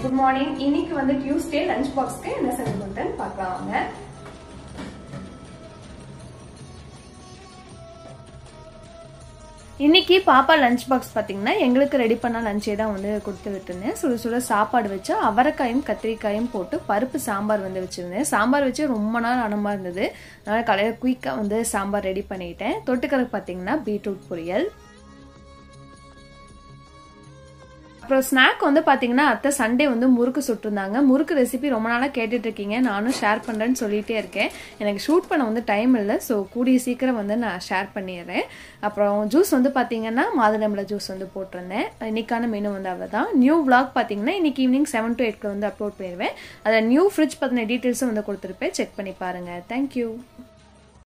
good morning இன்னைக்கு வந்து Tuesday lunch பாக்ஸ்க்கு என்ன செஞ்சு கொடுத்தேன்னு பார்க்கலாம் வாங்க இன்னைக்கு பாப்பா லஞ்ச் பாக்ஸ் பார்த்தீங்கன்னா எங்களுக்கு ரெடி பண்ண லஞ்சே தான் வந்து கொடுத்து விட்டுருந்தேன் சுட சுட சாப்பாடு வச்சு அவரைக்காயும் கத்திரிக்காயும் போட்டு பருப்பு சாம்பார் வந்து வச்சுருந்தேன் சாம்பார் வச்சு ரொம்ப நாள் அனமாக இருந்தது அதனால் காலையில் குயிக்காக வந்து சாம்பார் ரெடி பண்ணிட்டேன் தொட்டுக்கறக்கு பார்த்தீங்கன்னா பீட்ரூட் பொரியல் அப்புறம் ஸ்நாக் வந்து பார்த்தீங்கன்னா அத்தை சண்டே வந்து முறுக்கு சுட்டிருந்தாங்க முறுக்கு ரெசிபி ரொம்ப நாளாக கேட்டுட்டு இருக்கீங்க நானும் ஷேர் பண்ணுறேன்னு சொல்லிகிட்டே இருக்கேன் எனக்கு ஷூட் பண்ண வந்து டைம் இல்லை ஸோ கூடிய சீக்கிரம் வந்து நான் ஷேர் பண்ணிடுறேன் அப்புறம் ஜூஸ் வந்து பார்த்தீங்கன்னா மாதுளம்பழ ஜூஸ் வந்து போட்டிருந்தேன் இன்னைக்கான மெனு வந்து அவ்வளோதான் நியூ விளாக் பார்த்தீங்கன்னா இன்னைக்கு ஈவினிங் செவன் டு எயிட்க்கு வந்து அப்லோட் பண்ணிடுவேன் அதில் நியூ ஃப்ரிட்ஜ் பற்றின டீட்டெயில்ஸும் வந்து கொடுத்துருப்பேன் செக் பண்ணி பாருங்கள் தேங்க்யூ